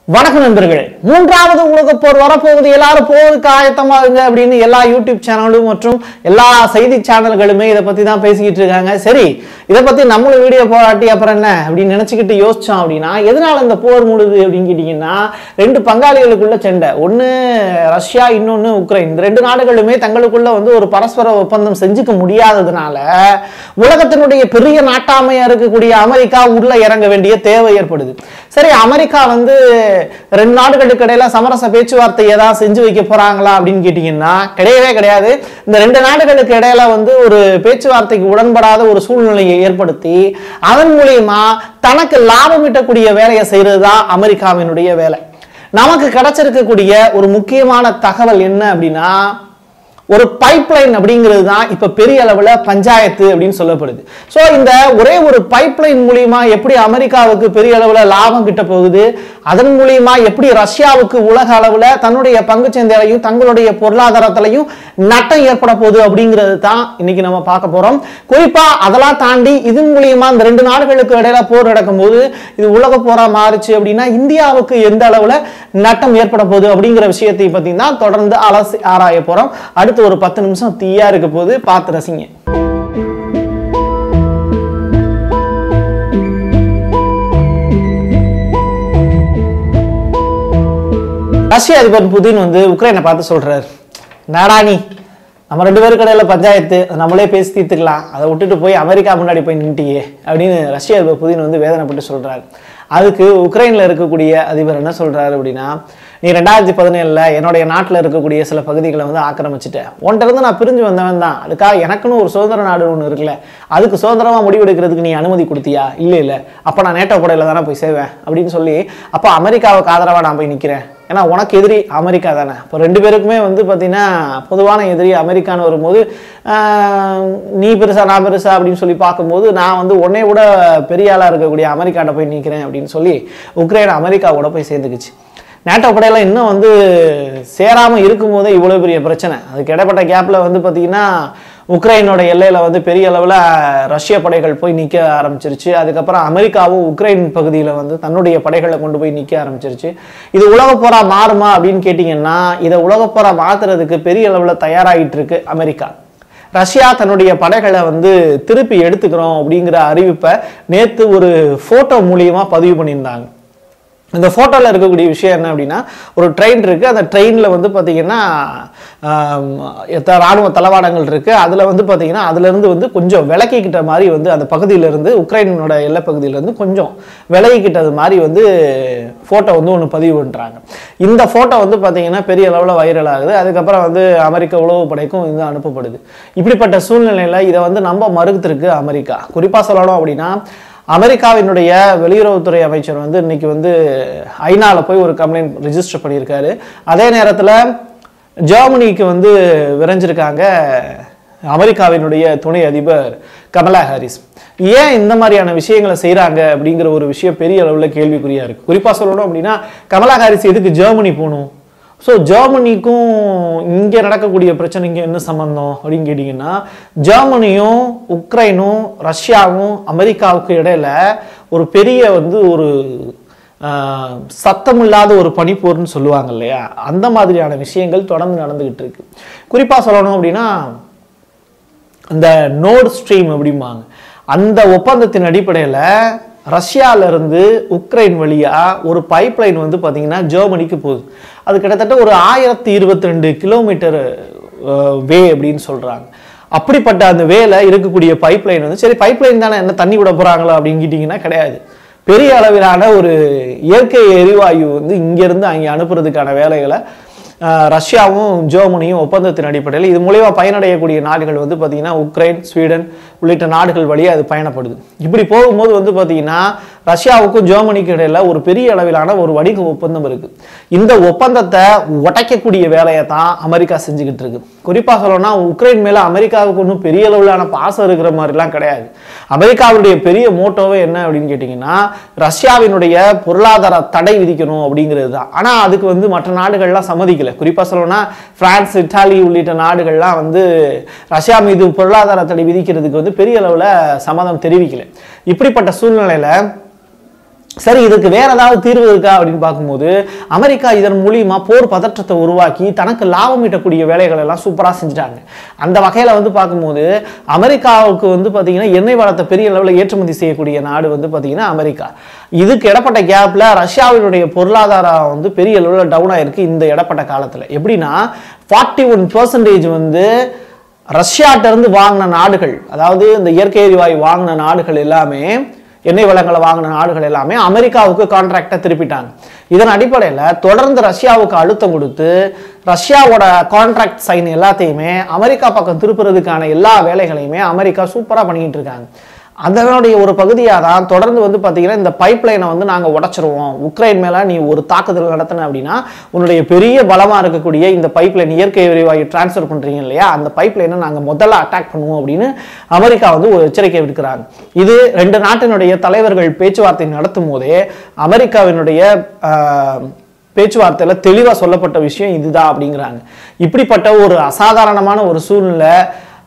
வணக்கம் நண்பர்களே மூன்றாவது உலகப் போர் வரப்போகுது எல்லாரும் போருக்கு ஆயத்தமாகுங்க அப்படின்னு எல்லா யூடியூப் சேனலும் மற்றும் எல்லா செய்தி சேனல்களுமே இதை பத்தி தான் பேசிக்கிட்டு இருக்காங்க சரி இதை பத்தி நம்மளும் வீடியோ போராட்டி அப்புறம் என்ன அப்படின்னு நினைச்சுக்கிட்டு யோசிச்சோம் அப்படின்னா எதனால இந்த போர் மூடுது அப்படின்னு கேட்டீங்கன்னா ரெண்டு பங்காளிகளுக்குள்ள சண்டை ஒன்னு ரஷ்யா இன்னொன்னு உக்ரைன் இந்த ரெண்டு நாடுகளுமே தங்களுக்குள்ள வந்து ஒரு பரஸ்பர ஒப்பந்தம் செஞ்சுக்க முடியாததுனால உலகத்தினுடைய பெரிய நாட்டாமையா இருக்கக்கூடிய அமெரிக்கா உள்ள இறங்க வேண்டிய தேவை ஏற்படுது சரி அமெரிக்கா வந்து ரெண்டு நாடுகளுக்கு இடையில சமரச பேச்சுவார்த்தை ஏதாவது செஞ்சு வைக்க போறாங்களா அப்படின்னு கேட்டீங்கன்னா கிடையவே கிடையாது இந்த ரெண்டு நாடுகளுக்கு இடையில வந்து ஒரு பேச்சுவார்த்தைக்கு உடன்படாத ஒரு சூழ்நிலையை ஏற்படுத்தி அதன் மூலியமா தனக்கு லாபம் ஈட்டக்கூடிய வேலையை செய்யறது தான் அமெரிக்காவினுடைய வேலை நமக்கு கிடைச்சிருக்கக்கூடிய ஒரு முக்கியமான தகவல் என்ன அப்படின்னா ஒரு பைப்லைன் அப்படிங்கிறது தான் இப்ப பெரிய அளவுல பஞ்சாயத்து அப்படின்னு சொல்லப்படுது ஸோ இந்த ஒரே ஒரு பைப்லைன் மூலியமா எப்படி அமெரிக்காவுக்கு பெரிய அளவுல லாபம் கிட்ட போகுது அதன் மூலியமா எப்படி ரஷ்யாவுக்கு உலக அளவுல தன்னுடைய பங்குச்சந்தையிலையும் தங்களுடைய பொருளாதாரத்திலையும் நட்டம் ஏற்பட போகுது அப்படிங்கிறது தான் இன்னைக்கு நம்ம பார்க்க போறோம் குறிப்பா அதெல்லாம் தாண்டி இதன் மூலியமா இந்த ரெண்டு நாடுகளுக்கு இடையில போர் நடக்கும்போது இது உலக போரா மாறுச்சு அப்படின்னா இந்தியாவுக்கு எந்த அளவுல நட்டம் ஏற்பட போகுது அப்படிங்கிற விஷயத்தை பத்தி தான் தொடர்ந்து அலசி ஆராய போறோம் அடுத்து ஒரு பத்து நிமிஷம் தீயா இருக்க போது பார்த்து ரசிங்க ரஷ்ய அதிபர் புதின் வந்து உக்ரைனை பார்த்து சொல்றாரு நாடா நீ நம்ம ரெண்டு பேருக்கு இடையில பஞ்சாயத்து அதை நம்மளே பேசி தீர்த்துக்கலாம் அதை விட்டுட்டு போய் அமெரிக்கா முன்னாடி போய் நின்ட்டியே அப்படின்னு ரஷ்ய அதிபர் புதின் வந்து வேதனைப்பட்டு சொல்றாரு அதுக்கு உக்ரைன்ல இருக்கக்கூடிய அதிபர் என்ன சொல்றாரு அப்படின்னா நீ ரெண்டாயிரத்தி பதினேழுல என்னுடைய நாட்டில் இருக்கக்கூடிய சில பகுதிகளை வந்து ஆக்கிரமிச்சிட்டேன் உன்கிட்ட இருந்து நான் பிரிஞ்சு வந்தவன் தான் அதுக்காக எனக்குன்னு ஒரு சுதந்திர நாடு ஒன்று இருக்குல்ல அதுக்கு சுதந்திரமா முடிவெடுக்கிறதுக்கு நீ அனுமதி கொடுத்தியா இல்லை இல்லை அப்போ நான் நேட்டோ படையில தானே போய் சேவேன் அப்படின்னு சொல்லி அப்போ அமெரிக்காவுக்கு ஆதரவாக நான் போய் நிற்கிறேன் ஏன்னா உனக்கு எதிரி அமெரிக்கா தானே இப்போ ரெண்டு பேருக்குமே வந்து பார்த்தீங்கன்னா பொதுவான எதிரி அமெரிக்கான்னு வரும்போது ஆஹ், நீ பெருசா நான் பெருசா அப்படின்னு சொல்லி பார்க்கும்போது நான் வந்து உன்னை விட பெரிய ஆளாக இருக்கக்கூடிய அமெரிக்காட்ட போய் நிற்கிறேன் அப்படின்னு சொல்லி உக்ரைன் அமெரிக்காவோட போய் சேர்ந்துக்குச்சு நேட்டோ படையில இன்னும் வந்து சேராமல் இருக்கும்போதே இவ்வளோ பெரிய பிரச்சனை அதுக்கு இடைப்பட்ட கேப்பில் வந்து பார்த்தீங்கன்னா உக்ரைனோட எல்லையில் வந்து பெரிய அளவில் ரஷ்ய படைகள் போய் நிற்க ஆரம்பிச்சிருச்சு அதுக்கப்புறம் அமெரிக்காவும் உக்ரைன் பகுதியில் வந்து தன்னுடைய படைகளை கொண்டு போய் நிற்க ஆரம்பிச்சிருச்சு இது உலகப் போரா மாறுமா அப்படின்னு கேட்டிங்கன்னா இதை உலகப் போரா மாற்றுறதுக்கு பெரிய அளவில் தயாராகிட்டு இருக்கு அமெரிக்கா ரஷ்யா தன்னுடைய படைகளை வந்து திருப்பி எடுத்துக்கிறோம் அப்படிங்கிற அறிவிப்பை நேற்று ஒரு ஃபோட்டோ மூலியமாக பதிவு பண்ணியிருந்தாங்க இந்த ஃபோட்டோவில் இருக்கக்கூடிய விஷயம் என்ன அப்படின்னா ஒரு ட்ரெயின் இருக்குது அந்த ட்ரெயினில் வந்து பார்த்திங்கன்னா ராணுவ தளவாடங்கள் இருக்குது அதில் வந்து பார்த்திங்கன்னா அதுலேருந்து வந்து கொஞ்சம் விலக்கிக்கிட்ட மாதிரி வந்து அந்த பகுதியிலேருந்து உக்ரைனோட எல்லை பகுதியிலேருந்து கொஞ்சம் விலகிக்கிட்டது மாதிரி வந்து ஃபோட்டோ வந்து ஒன்று பதிவு பண்ணுறாங்க இந்த ஃபோட்டோ வந்து பார்த்திங்கன்னா பெரிய அளவில் வைரல் ஆகுது அதுக்கப்புறம் வந்து அமெரிக்க உளவு படைக்கும் இது அனுப்பப்படுது இப்படிப்பட்ட சூழ்நிலையில் இதை வந்து நம்ப மறுத்திருக்கு அமெரிக்கா குறிப்பாக சொல்லணும் அப்படின்னா அமெரிக்காவினுடைய வெளியுறவுத்துறை அமைச்சர் வந்து இன்னைக்கு வந்து ஐநால போய் ஒரு கம்ப்ளைண்ட் ரிஜிஸ்டர் பண்ணியிருக்காரு அதே நேரத்தில் ஜெர்மனிக்கு வந்து விரைஞ்சிருக்காங்க அமெரிக்காவினுடைய துணை அதிபர் கமலா ஹாரிஸ் ஏன் இந்த மாதிரியான விஷயங்களை செய்கிறாங்க அப்படிங்கிற ஒரு விஷயம் பெரிய அளவில் கேள்விக்குறியா இருக்கு குறிப்பாக சொல்லணும் அப்படின்னா கமலா ஹாரிஸ் எதுக்கு ஜெர்மனி போகணும் ஸோ ஜெர்மனிக்கும் இங்கே நடக்கக்கூடிய பிரச்சனைக்கு என்ன சம்பந்தம் அப்படின்னு கேட்டிங்கன்னா ஜெர்மனியும் உக்ரைனும் ரஷ்யாவும் அமெரிக்காவுக்கு இடையில ஒரு பெரிய வந்து ஒரு ஆஹ், சத்தமில்லாத ஒரு பனிப்போர்னு சொல்லுவாங்க இல்லையா அந்த மாதிரியான விஷயங்கள் தொடர்ந்து நடந்துகிட்டு இருக்கு குறிப்பாக சொல்லணும் அப்படின்னா அந்த நோட் ஸ்ட்ரீம் அப்படிம்பாங்க அந்த ஒப்பந்தத்தின் அடிப்படையில் ரஷ்யால இருந்து உக்ரைன் வழியா ஒரு பைப்லைன் வந்து பார்த்தீங்கன்னா ஜெர்மனிக்கு போகுது அது கிட்டத்தட்ட ஒரு ஆயிரத்தி இருபத்தி ரெண்டு கிலோமீட்டர் வே அப்படின்னு சொல்றாங்க அப்படிப்பட்ட அந்த வேல இருக்கக்கூடிய பைப்லைன் வந்து சரி பைப்லைன் தானே என்ன தண்ணி விட போறாங்களா அப்படின்னு கேட்டிங்கன்னா கிடையாது பெரிய அளவிலான ஒரு இயற்கை எரிவாயு வந்து இங்கேருந்து அங்கே அனுப்புறதுக்கான வேலைகளை ஆஹ், ரஷ்யாவும் ஜெர்மனியும் ஒப்பந்தத்தின் அடிப்படையில் இது மூலயமா பயனடையக்கூடிய நாடுகள் வந்து பார்த்தீங்கன்னா உக்ரைன் ஸ்வீடன் உள்ளிட்ட நாடுகள் வழியாக அது பயணப்படுது இப்படி போகும்போது வந்து பார்த்தீங்கன்னா ரஷ்யாவுக்கும் ஜெர்மனிக்கு இடையில ஒரு பெரிய அளவிலான ஒரு வணிக ஒப்பந்தம் இருக்கு இந்த ஒப்பந்தத்தை உடைக்கக்கூடிய வேலையை தான் அமெரிக்கா செஞ்சுக்கிட்டு இருக்கு குறிப்பாக சொல்லணும்னா உக்ரைன் மேல அமெரிக்காவுக்கு ஒன்றும் பெரிய அளவிலான பாசம் இருக்கிற மாதிரிலாம் கிடையாது அமெரிக்காவுடைய பெரிய மோட்டோவே என்ன அப்படின்னு கேட்டிங்கன்னா ரஷ்யாவினுடைய பொருளாதார தடை விதிக்கணும் அப்படிங்கிறது தான் ஆனால் அதுக்கு வந்து மற்ற நாடுகள்லாம் சம்மதிக்கல குறிப்பாக சொல்லணும்னா பிரான்ஸ் இத்தாலி உள்ளிட்ட நாடுகள்லாம் வந்து ரஷ்யா மீது பொருளாதார தடை விதிக்கிறதுக்கு வந்து பெரிய அளவில் சம்மதம் தெரிவிக்கல இப்படிப்பட்ட சூழ்நிலையில் சரி இதுக்கு வேற ஏதாவது தீர்வு இருக்கா அப்படின்னு பார்க்கும்போது அமெரிக்கா இதன் மூலியமா போர் பதற்றத்தை உருவாக்கி தனக்கு லாபம் ஈட்டக்கூடிய வேலைகள் எல்லாம் சூப்பராக செஞ்சுட்டாங்க அந்த வகையில் வந்து பார்க்கும்போது அமெரிக்காவுக்கு வந்து பார்த்தீங்கன்னா எண்ணெய் வளத்தை பெரிய அளவில் ஏற்றுமதி செய்யக்கூடிய நாடு வந்து பார்த்தீங்கன்னா அமெரிக்கா இதுக்கு இடப்பட்ட கேப்பில் ரஷ்யாவினுடைய பொருளாதாரம் வந்து பெரிய அளவில் டவுன் ஆயிருக்கு இந்த இடப்பட்ட காலத்தில் எப்படின்னா ஃபார்ட்டி ஒன் பர்சன்டேஜ் வந்து ரஷ்யாட்ட இருந்து வாங்கின நாடுகள் அதாவது இந்த இயற்கை எரிவாயு வாங்கின நாடுகள் எல்லாமே எண்ணெய் வளங்களை வாங்கின நாடுகள் எல்லாமே அமெரிக்காவுக்கு கான்ட்ராக்டை திருப்பிட்டாங்க இதன் அடிப்படையில் தொடர்ந்து ரஷ்யாவுக்கு அழுத்தம் கொடுத்து ரஷ்யாவோட கான்ட்ராக்ட் சைன் எல்லாத்தையுமே அமெரிக்கா பக்கம் திருப்புறதுக்கான எல்லா வேலைகளையுமே அமெரிக்கா சூப்பராக பண்ணிக்கிட்டு இருக்காங்க அதனுடைய ஒரு பகுதியாக தான் தொடர்ந்து வந்து பார்த்தீங்கன்னா இந்த பைப் லைனை வந்து நாங்கள் உடச்சிருவோம் உக்ரைன் மேலே நீ ஒரு தாக்குதல் நடத்தின அப்படின்னா உன்னுடைய பெரிய பலமாக இருக்கக்கூடிய இந்த பைப் லைன் இயற்கை எரிவாயு டிரான்ஸ்ஃபர் பண்ணுறீங்க இல்லையா அந்த பைப் லைனை நாங்கள் முதல்ல அட்டாக் பண்ணுவோம் அப்படின்னு அமெரிக்கா வந்து ஒரு எச்சரிக்கை விடுக்கிறாங்க இது ரெண்டு நாட்டினுடைய தலைவர்கள் பேச்சுவார்த்தை நடத்தும் போதே அமெரிக்காவினுடைய ஆஹ், பேச்சுவார்த்தையில் தெளிவாக சொல்லப்பட்ட விஷயம் இதுதான் அப்படிங்கிறாங்க இப்படிப்பட்ட ஒரு அசாதாரணமான ஒரு சூழ்நிலை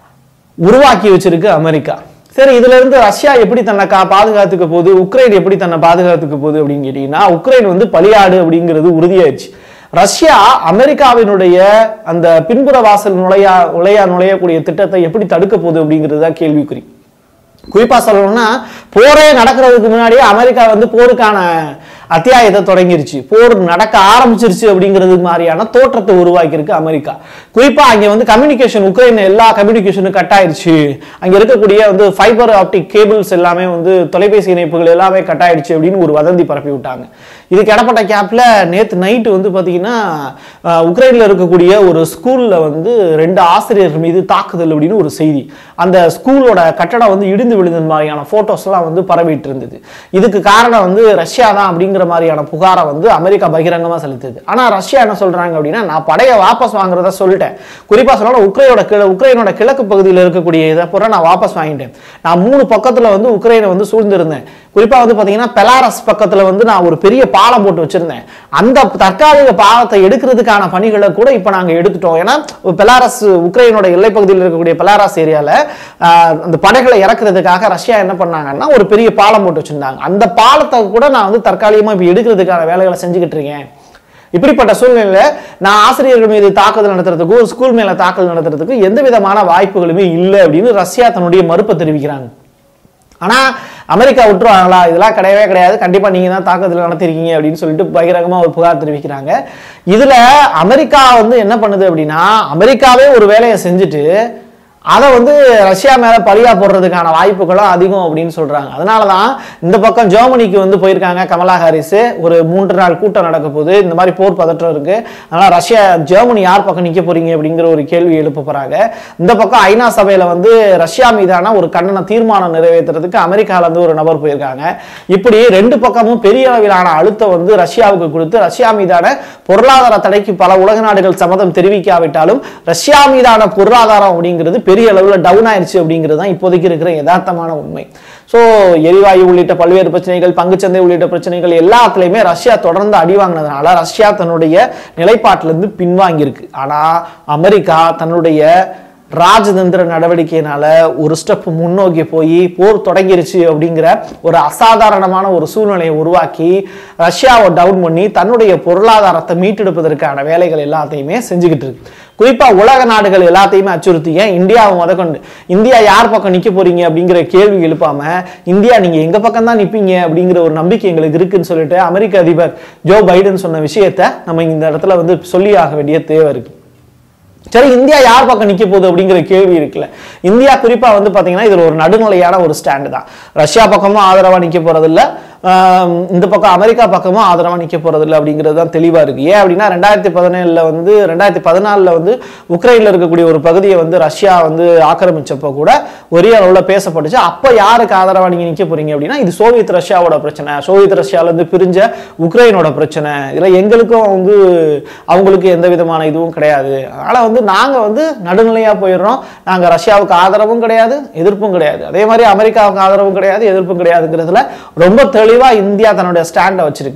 உருவாக்கி வச்சிருக்கு அமெரிக்கா சரி இதுல இருந்து ரஷ்யா எப்படி தன்னை கா பாதுகாத்துக்க போகுது உக்ரைன் எப்படி தன்னை பாதுகாத்துக்க போகுது அப்படின்னு கேட்டீங்கன்னா உக்ரைன் வந்து பலியாடு அப்படிங்கிறது உறுதியாயிடுச்சு ரஷ்யா அமெரிக்காவினுடைய அந்த பின்புற வாசல் நுழையா நுழையா நுழையக்கூடிய திட்டத்தை எப்படி தடுக்க போகுது அப்படிங்கிறது தான் கேள்விக்குறி குறிப்பா சொல்லணும்னா போரே நடக்கிறதுக்கு முன்னாடியே அமெரிக்கா வந்து போருக்கான அத்தியாயத்தை தொடங்கிருச்சு போர் நடக்க ஆரம்பிச்சிருச்சு அப்படிங்கிறது மாதிரியான தோற்றத்தை உருவாக்கியிருக்கு அமெரிக்கா குறிப்பா அங்க வந்து கம்யூனிகேஷன் உக்ரைன் எல்லா கம்யூனிகேஷனும் கட் ஆயிடுச்சு அங்க இருக்கக்கூடிய வந்து ஃபைபர் ஆப்டிக் கேபிள்ஸ் எல்லாமே வந்து தொலைபேசி இணைப்புகள் எல்லாமே கட் ஆயிடுச்சு அப்படின்னு ஒரு வதந்தி பரப்பி விட்டாங்க இதுக்கு இடப்பட்ட கேப்ல நேத்து நைட்டு வந்து பாத்தீங்கன்னா அஹ், உக்ரைன்ல இருக்கக்கூடிய ஒரு ஸ்கூல்ல வந்து ரெண்டு ஆசிரியர்கள் மீது தாக்குதல் அப்படின்னு ஒரு செய்தி அந்த ஸ்கூலோட கட்டடம் வந்து இடிந்து விழுந்த மாதிரியான போட்டோஸ் எல்லாம் வந்து பரவிட்டு இருந்தது இதுக்கு காரணம் வந்து ரஷ்யா தான் அப்படிங்கிற மாதிரியான புகாரை வந்து அமெரிக்கா பகிரங்கமா செலுத்துது ஆனா ரஷ்யா என்ன சொல்றாங்க அப்படின்னா நான் படையை வாபஸ் வாங்குறத சொல்லிட்டேன் குறிப்பா சொல்லணும் உக்ரைனோட கிழ உக்ரைனோட கிழக்கு பகுதியில் இருக்கக்கூடிய இதை பூரா நான் வாபஸ் வாங்கிட்டேன் நான் மூணு பக்கத்துல வந்து உக்ரைனை வந்து சூழ்ந்திருந்தேன் குறிப்பா வந்து பாத்தீங்கன்னா பெலாரஸ் பக்கத்துல வந்து நான் ஒரு பெரிய பாலம் போட்டு வச்சிருந்தேன் அந்த தற்காலிக பாலத்தை எடுக்கிறதுக்கான பணிகளை கூட இப்ப நாங்க எடுத்துட்டோம் ஏன்னா பெலாரஸ் உக்ரைனோட எல்லைப்பகுதியில் இருக்கக்கூடிய பெலாரஸ் ஏரியால ஆஹ், அந்த படைகளை இறக்குறதுக்காக ரஷ்யா என்ன பண்ணாங்கன்னா ஒரு பெரிய பாலம் போட்டு வச்சிருந்தாங்க அந்த பாலத்தை கூட நான் வந்து தற்காலிகமா இப்ப எடுக்கிறதுக்கான வேலைகளை செஞ்சுக்கிட்டு இருக்கேன் இப்படிப்பட்ட சூழ்நிலையில நான் ஆசிரியர்கள் மீது தாக்குதல் நடத்துறதுக்கும் ஸ்கூல் மேல தாக்குதல் நடத்துறதுக்கும் எந்த விதமான வாய்ப்புகளுமே இல்லை அப்படின்னு ரஷ்யா தன்னுடைய மறுப்பை தெரிவிக்கிறாங்க ஆனா அமெரிக்கா விட்டுருவாங்களா இதெல்லாம் கிடையவே கிடையாது கண்டிப்பா நீங்க தான் தாக்குதல் நடத்திருக்கீங்க அப்படின்னு சொல்லிட்டு பகிரங்கமா ஒரு புகார் தெரிவிக்கிறாங்க இதுல அமெரிக்கா வந்து என்ன பண்ணுது அப்படின்னா அமெரிக்காவே ஒரு வேலையை செஞ்சுட்டு அதை வந்து ரஷ்யா மேல பழியா போடுறதுக்கான வாய்ப்புகளும் அதிகம் அப்படின்னு சொல்றாங்க அதனால தான் இந்த பக்கம் ஜெர்மனிக்கு வந்து போயிருக்காங்க கமலா ஹாரிஸ் ஒரு மூன்று நாள் கூட்டம் நடக்க போகுது இந்த மாதிரி போர் பதற்றம் இருக்கு அதனால ரஷ்யா ஜெர்மனி யார் பக்கம் நிக்க போறீங்க அப்படிங்கிற ஒரு கேள்வி எழுப்ப போறாங்க இந்த பக்கம் ஐநா சபையில வந்து ரஷ்யா மீதான ஒரு கண்டன தீர்மானம் நிறைவேற்றுறதுக்கு அமெரிக்கால இருந்து ஒரு நபர் போயிருக்காங்க இப்படி ரெண்டு பக்கமும் பெரிய அளவிலான அழுத்தம் வந்து ரஷ்யாவுக்கு கொடுத்து ரஷ்யா மீதான பொருளாதார தடைக்கு பல உலக நாடுகள் சம்மதம் தெரிவிக்காவிட்டாலும் ரஷ்யா மீதான பொருளாதாரம் அப்படிங்கிறது பெரிய அளவில் டவுன் ஆயிருச்சு அப்படிங்கிறது தான் இப்போதைக்கு இருக்கிற யதார்த்தமான உண்மை ஸோ எரிவாயு உள்ளிட்ட பல்வேறு பிரச்சனைகள் பங்குச்சந்தை உள்ளிட்ட பிரச்சனைகள் எல்லாத்துலேயுமே ரஷ்யா தொடர்ந்து அடி வாங்கினதுனால ரஷ்யா தன்னுடைய நிலைப்பாட்டிலிருந்து பின்வாங்கியிருக்கு ஆனால் அமெரிக்கா தன்னுடைய ராஜதந்திர நடவடிக்கையினால ஒரு ஸ்டெப் முன்னோக்கி போய் போர் தொடங்கிருச்சு அப்படிங்கிற ஒரு அசாதாரணமான ஒரு சூழ்நிலையை உருவாக்கி ரஷ்யாவை டவுன் பண்ணி தன்னுடைய பொருளாதாரத்தை மீட்டெடுப்பதற்கான வேலைகள் எல்லாத்தையுமே செஞ்சுக்கிட்டு இருக்கு குறிப்பா உலக நாடுகள் எல்லாத்தையுமே அச்சுறுத்தி ஏன் இந்தியாவை முதற்கொண்டு இந்தியா யார் பக்கம் நிக்க போறீங்க அப்படிங்கிற கேள்வி எழுப்பாம இந்தியா நீங்க எங்க பக்கம் தான் நிப்பீங்க அப்படிங்கிற ஒரு நம்பிக்கை எங்களுக்கு இருக்குன்னு சொல்லிட்டு அமெரிக்க அதிபர் ஜோ பைடன் சொன்ன விஷயத்த நம்ம இந்த இடத்துல வந்து சொல்லி ஆக வேண்டிய தேவை இருக்கு சரி இந்தியா யார் பக்கம் நிக்க போகுது அப்படிங்கிற கேள்வி இருக்குல்ல இந்தியா குறிப்பா வந்து பாத்தீங்கன்னா இதுல ஒரு நடுநிலையான ஒரு ஸ்டாண்டு தான் ரஷ்யா பக்கமும் ஆதரவா நிக்க போறது இல்ல ஆஹ் இந்த பக்கம் அமெரிக்கா பக்கமும் ஆதரவா நிக்க போறது இல்ல அப்படிங்கிறது தான் தெளிவா இருக்கு ஏன் அப்படின்னா ரெண்டாயிரத்தி பதினேழுல வந்து ரெண்டாயிரத்தி பதினாலுல வந்து உக்ரைன்ல இருக்கக்கூடிய ஒரு பகுதியை வந்து ரஷ்யா வந்து ஆக்கிரமிச்சப்போ கூட ஒரே அளவுல பேசப்பட்டுச்சு அப்ப யாருக்கு ஆதரவா நீங்க நிக்க போறீங்க அப்படின்னா இது சோவியத் ரஷ்யாவோட பிரச்சனை சோவியத் ரஷ்யால இருந்து பிரிஞ்ச உக்ரைனோட பிரச்சனை இதுல எங்களுக்கும் வந்து அவங்களுக்கு எந்த விதமான இதுவும் கிடையாது அதனால வந்து நாங்க வந்து நடுநிலையா போயிடுறோம் நாங்க ரஷ்யாவுக்கு ஆதரவும் கிடையாது எதிர்ப்பும் கிடையாது அதே மாதிரி அமெரிக்காவுக்கு ஆதரவும் கிடையாது எதிர்ப்பும் கிடையாதுங்கிறதுல ரொம்ப தெளிவா இந்தியா தன்னுடைய ஸ்டாண்டை வச்சிருக்கு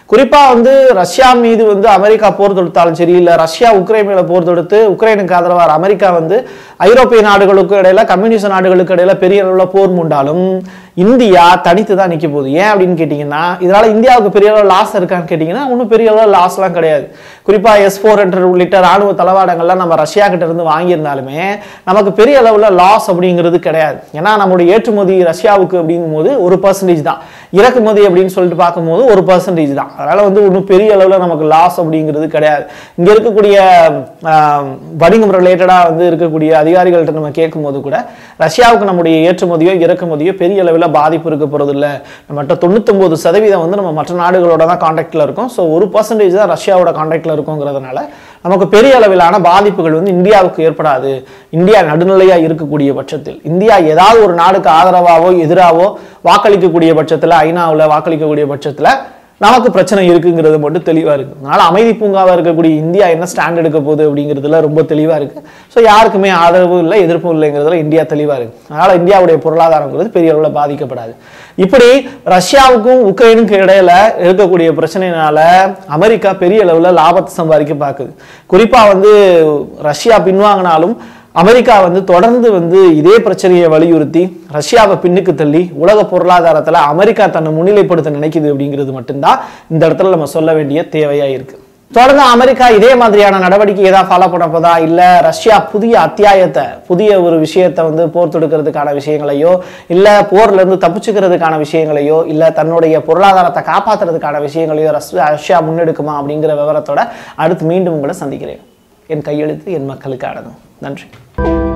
குறிப்பா வந்து ரஷ்யா மீது வந்து அமெரிக்கா போர் தொடுத்தாலும் சரி இல்ல ரஷ்யா உக்ரைன் மேல போர் தொடுத்து உக்ரைனுக்கு ஆதரவாக அமெரிக்கா வந்து ஐரோப்பிய நாடுகளுக்கு இடையில கம்யூனிஸ்ட் நாடுகளுக்கு இடையில பெரிய அளவில் போர் மூண்டாலும் இந்தியா தனித்து தான் நிக்க போகுது ஏன் அப்படின்னு கேட்டிங்கன்னா இதனால இந்தியாவுக்கு பெரிய அளவு லாஸ் இருக்கான்னு கேட்டிங்கன்னா ஒன்றும் பெரிய அளவு லாஸ்லாம் கிடையாது குறிப்பா எஸ் ஃபோர் ஹண்ட்ரட் உள்ளிட்ட ராணுவ தளவாடங்கள்லாம் நம்ம ரஷ்யா கிட்ட இருந்து வாங்கியிருந்தாலுமே நமக்கு பெரிய அளவில் லாஸ் அப்படிங்கிறது கிடையாது ஏன்னா நம்மளுடைய ஏற்றுமதி ரஷ்யாவுக்கு அப்படிங்கும்போது ஒரு பர்சன்டேஜ் தான் இறக்குமதி அப்படின்னு சொல்லிட்டு பார்க்கும்போது ஒரு பர்சன்டேஜ் தான் அதனால வந்து ஒன்றும் பெரிய அளவில் நமக்கு லாஸ் அப்படிங்கிறது கிடையாது இங்கே இருக்கக்கூடிய ஆஹ், வணிகம் ரிலேட்டடாக வந்து இருக்கக்கூடிய அதிகாரிகள்கிட்ட நம்ம கேட்கும்போது கூட ரஷ்யாவுக்கு நம்முடைய ஏற்றுமதியோ இறக்குமதியோ பெரிய அளவில் பாதிப்பு இருக்க போகிறது இல்லை நம்மகிட்ட தொண்ணூத்தொம்பது சதவீதம் வந்து நம்ம மற்ற நாடுகளோட தான் காண்டாக்டில் இருக்கும் ஸோ ஒரு பர்சன்டேஜ் தான் ரஷ்யாவோட காண்டாக்டில் இருக்குங்கிறதுனால நமக்கு பெரிய அளவிலான பாதிப்புகள் வந்து இந்தியாவுக்கு ஏற்படாது இந்தியா நடுநிலையாக இருக்கக்கூடிய பட்சத்தில் இந்தியா ஏதாவது ஒரு நாடுக்கு ஆதரவாவோ எதிராவோ வாக்களிக்கக்கூடிய பட்சத்தில் ஐநாவில் வாக்களிக்கக்கூடிய பட்சத்தில் நமக்கு பிரச்சனை இருக்குங்கிறது மட்டும் தெளிவாக இருக்குது அதனால அமைதி பூங்காவாக இருக்கக்கூடிய இந்தியா என்ன ஸ்டாண்ட் எடுக்க போகுது அப்படிங்கிறதுல ரொம்ப தெளிவாக இருக்குது ஸோ யாருக்குமே ஆதரவும் இல்லை எதிர்ப்பும் இல்லைங்கிறதுல இந்தியா தெளிவாக இருக்குது அதனால இந்தியாவுடைய பொருளாதாரங்கிறது பெரிய அளவில் பாதிக்கப்படாது இப்படி ரஷ்யாவுக்கும் உக்ரைனுக்கும் இடையில இருக்கக்கூடிய பிரச்சனையினால அமெரிக்கா பெரிய அளவில் லாபத்தை சம்பாதிக்க பார்க்குது குறிப்பாக வந்து ரஷ்யா பின்வாங்கினாலும் அமெரிக்கா வந்து தொடர்ந்து வந்து இதே பிரச்சனையை வலியுறுத்தி ரஷ்யாவை பின்னுக்கு தள்ளி உலக பொருளாதாரத்துல அமெரிக்கா தன்னை முன்னிலைப்படுத்த நினைக்குது அப்படிங்கிறது மட்டும்தான் இந்த இடத்துல நம்ம சொல்ல வேண்டிய தேவையா இருக்கு தொடர்ந்து அமெரிக்கா இதே மாதிரியான நடவடிக்கையை தான் ஃபாலோ பண்ண போதா இல்ல ரஷ்யா புதிய அத்தியாயத்தை புதிய ஒரு விஷயத்தை வந்து போர் தொடுக்கிறதுக்கான விஷயங்களையோ இல்ல போர்ல இருந்து தப்பிச்சுக்கிறதுக்கான விஷயங்களையோ இல்ல தன்னுடைய பொருளாதாரத்தை காப்பாத்துறதுக்கான விஷயங்களையோ ரஸ்- ரஷ்யா முன்னெடுக்குமா அப்படிங்கிற விவரத்தோட அடுத்து மீண்டும் உங்களை சந்திக்கிறேன் என் கையெழுத்து என் மக்களுக்கானது நன்றி